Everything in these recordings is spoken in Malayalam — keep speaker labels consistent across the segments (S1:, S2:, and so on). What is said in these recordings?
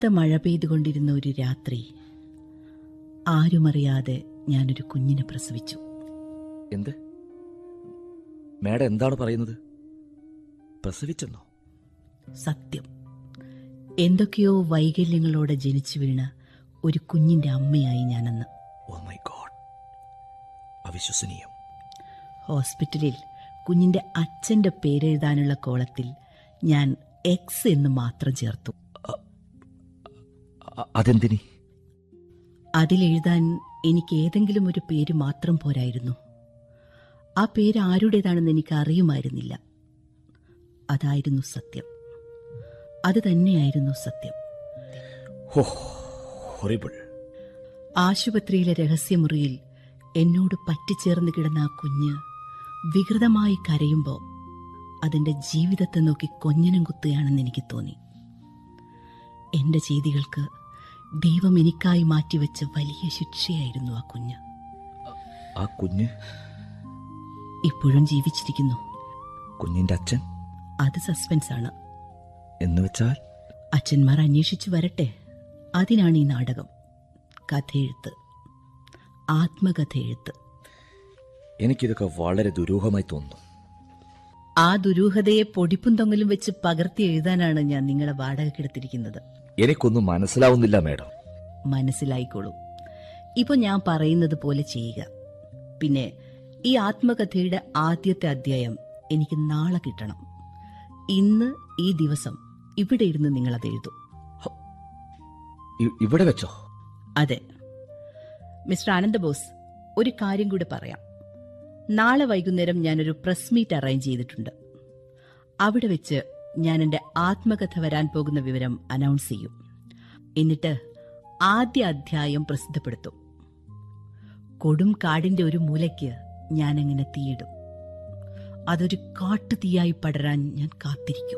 S1: കനത്ത മഴ പെയ്തുകൊണ്ടിരുന്ന ഒരു രാത്രി ആരുമറിയാതെ ഞാനൊരു കുഞ്ഞിനെ പ്രസവിച്ചു
S2: എന്ത് മേഡം എന്താണ് പറയുന്നത് പ്രസവിച്ചെന്നോ
S1: സത്യം എന്തൊക്കെയോ വൈകല്യങ്ങളോടെ ജനിച്ചു വീണ ഒരു കുഞ്ഞിന്റെ അമ്മയായി ഞാനന്ന്
S2: ഓ മൈ ഗോഡ് അവിശ്വസനീയം
S1: ഹോസ്പിറ്റലിൽ കുഞ്ഞിന്റെ അച്ഛന്റെ പേരെഴുതാനുള്ള കോളത്തിൽ ഞാൻ എക്സ് എന്ന് മാത്രം ചേർത്തു
S2: അ- അതെന്തിനി
S1: അതിലെഴുതാൻ എനിക്ക് ഏതെങ്കിലും ഒരു പേര് മാത്രം പോരായിരുന്നു ആ പേര് ആരുടേതാണെന്ന് എനിക്ക് അറിയുമായിരുന്നില്ല അതായിരുന്നു സത്യം അത് തന്നെയായിരുന്നു സത്യം
S2: ഹോ ഹൊറിബിൾ
S1: ആശുപത്രിയിലെ രഹസ്യമുറിയിൽ എന്നോട് പറ്റിച്ചേർന്ന് കിടന്ന ആ കുഞ്ഞ് വികൃതമായി കരയുമ്പോൾ അതിന്റെ ജീവിതത്തെ നോക്കി കൊഞ്ഞനം കുത്തുകയാണെന്ന് എനിക്ക് തോന്നി എന്റെ ചെയ്തികൾക്ക് ദൈവം എനിക്കായി മാറ്റിവെച്ച വലിയ ശിക്ഷയായിരുന്നു ആ കുഞ്ഞ്
S2: ആ കുഞ്ഞ്
S1: ഇപ്പോഴും ജീവിച്ചിരിക്കുന്നു
S2: കുഞ്ഞിന്റെ അച്ഛൻ
S1: അത് സസ്പെൻസ് ആണ്
S2: എന്ന് വെച്ചാൽ
S1: അച്ഛന്മാർ അന്വേഷിച്ചു വരട്ടെ അതിനാണ് ഈ നാടകം കഥയെഴുത്ത് ആത്മകഥ എഴുത്ത്
S2: എനിക്കിതൊക്കെ വളരെ ദുരൂഹമായി തോന്നുന്നു
S1: ആ ദുരൂഹതയെ പൊടിപ്പും തൊങ്ങലും വെച്ച് പകർത്തി എഴുതാനാണ് ഞാൻ നിങ്ങളെ വാടകയ്ക്കെടുത്തിരിക്കുന്നത്
S2: എനിക്കൊന്നും മനസ്സിലാവുന്നില്ല മേഡം
S1: മനസ്സിലായിക്കോളൂ ഇപ്പൊ ഞാൻ പറയുന്നത് പോലെ ചെയ്യുക പിന്നെ ഈ ആത്മകഥയുടെ ആദ്യത്തെ അധ്യായം എനിക്ക് നാളെ കിട്ടണം ഇന്ന് ഈ ദിവസം ഇവിടെ ഇരുന്ന് നിങ്ങൾ അത് എഴുതും
S2: ഇ- ഇവിടെ വെച്ചോ
S1: അതെ മിസ്റ്റർ ആനന്ദബോസ് ഒരു കാര്യം കൂടി പറയാം നാളെ വൈകുന്നേരം ഞാനൊരു പ്രസ് മീറ്റ് അറേഞ്ച് ചെയ്തിട്ടുണ്ട് അവിടെ വെച്ച് ഞാൻ എൻ്റെ ആത്മകഥ വരാൻ പോകുന്ന വിവരം അനൗൺസ് ചെയ്യും എന്നിട്ട് ആദ്യ അധ്യായം പ്രസിദ്ധപ്പെടുത്തും കൊടും കാടിന്റെ ഒരു മൂലയ്ക്ക് ഞാനങ്ങനെ തീയിടും അതൊരു കാട്ടുതീയായി പടരാൻ ഞാൻ കാത്തിരിക്കും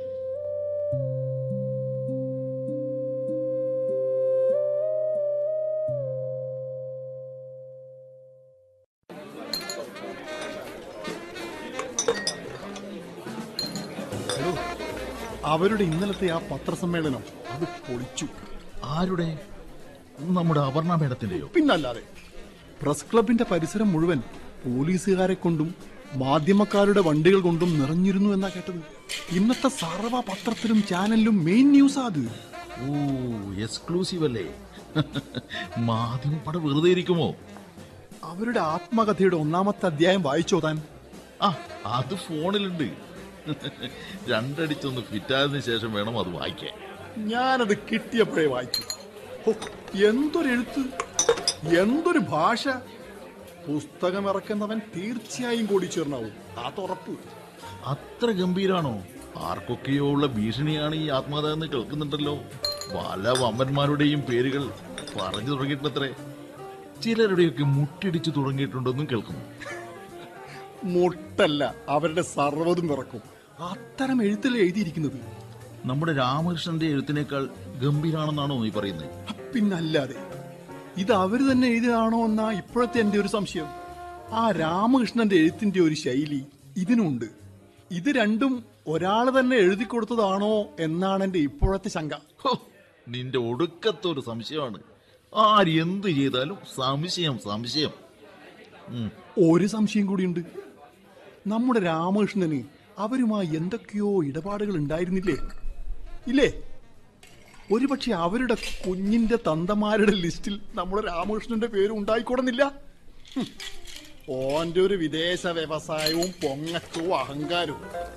S3: എടോ, അവരുടെ ഇന്നലത്തെ ആ പത്രസമ്മേളനം അത് പൊളിച്ചു
S4: ആരുടെ നമ്മുടെ അപർണ മേഡത്തിന്റെയോ
S3: പിന്നല്ലാതെ പ്രസ് ക്ലബിന്റെ പരിസരം മുഴുവൻ പോലീസുകാരെ കൊണ്ടും മാധ്യമക്കാരുടെ വണ്ടികൾ കൊണ്ടും നിറഞ്ഞിരുന്നു എന്നാ കേട്ടത് ഇന്നത്തെ സർവ പത്രത്തിലും ചാനലിലും മെയിൻ ന്യൂസാ അത്
S4: ഓ എക്സ്ക്ലൂസീവ് അല്ലേ മാധ്യമപ്പട വെറുതെ ഇരിക്കുമോ
S3: അവരുടെ ആത്മകഥയുടെ ഒന്നാമത്തെ അധ്യായം വായിച്ചോ താൻ
S4: ആ അത് ഫോണിലുണ്ട് രണ്ടടിച്ചൊന്ന് ഫിറ്റായതിനു ശേഷം വേണം അത് വായിക്കാൻ
S3: ഞാനത് കിട്ടിയപ്പോഴേ വായിച്ചു ഹോ, എന്തൊരു എഴുത്ത് എന്തൊരു ഭാഷ പുസ്തകം ഇറക്കുന്നവൻ തീർച്ചയായും കൂടി ചേർന്നാവും അതുറപ്പ്
S4: അത്ര ഗംഭീരാണോ ആർക്കൊക്കെയോ ഉള്ള ഭീഷണിയാണ് ഈ ആത്മകഥ എന്ന് കേൾക്കുന്നുണ്ടല്ലോ പല വമ്പന്മാരുടെയും പേരുകൾ പറഞ്ഞു തുടങ്ങിയിട്ടത്രേ ചിലരുടെയൊക്കെ മുട്ടിടിച്ചു തുടങ്ങിയിട്ടുണ്ടെന്നും കേൾക്കുന്നു
S3: മുട്ടല്ല അവരുടെ സർവ്വതും പിറക്കും അത്തരം എഴുത്തല്ലേ എഴുതിയിരിക്കുന്നത്
S4: നമ്മുടെ രാമകൃഷ്ണന്റെ എഴുത്തിനേക്കാൾ ഗംഭീരാണെന്നാണോ നീ പറയുന്നത്
S3: പിന്നല്ലാതെ ഇത് അവര് തന്നെ എഴുതിയതാണോ എന്നാ ഇപ്പോഴത്തെ എന്റെ ഒരു സംശയം ആ രാമകൃഷ്ണന്റെ എഴുത്തിന്റെ ഒരു ശൈലി ഇതിനുണ്ട് ഇത് രണ്ടും ഒരാൾ തന്നെ എഴുതി കൊടുത്തതാണോ എന്നാണ് എന്റെ ഇപ്പോഴത്തെ ശങ്ക
S4: ഹോ, നിന്റെ ഒടുക്കത്തൊരു സംശയമാണ് ആര് എന്ത് ചെയ്താലും സംശയം സംശയം ഉം,
S3: ഒരു സംശയം കൂടിയുണ്ട് നമ്മുടെ രാമകൃഷ്ണന് അവരുമായി എന്തൊക്കെയോ ഇടപാടുകൾ ഉണ്ടായിരുന്നില്ലേ ഇല്ലേ ഒരുപക്ഷെ അവരുടെ കുഞ്ഞിന്റെ തന്തമാരുടെ ലിസ്റ്റിൽ നമ്മുടെ രാമകൃഷ്ണന്റെ പേര് ഉണ്ടായിക്കോടുന്നില്ല ഹും. ഓന്റെ ഒരു വിദേശ വ്യവസായവും പൊങ്ങച്ചവും അഹങ്കാരവും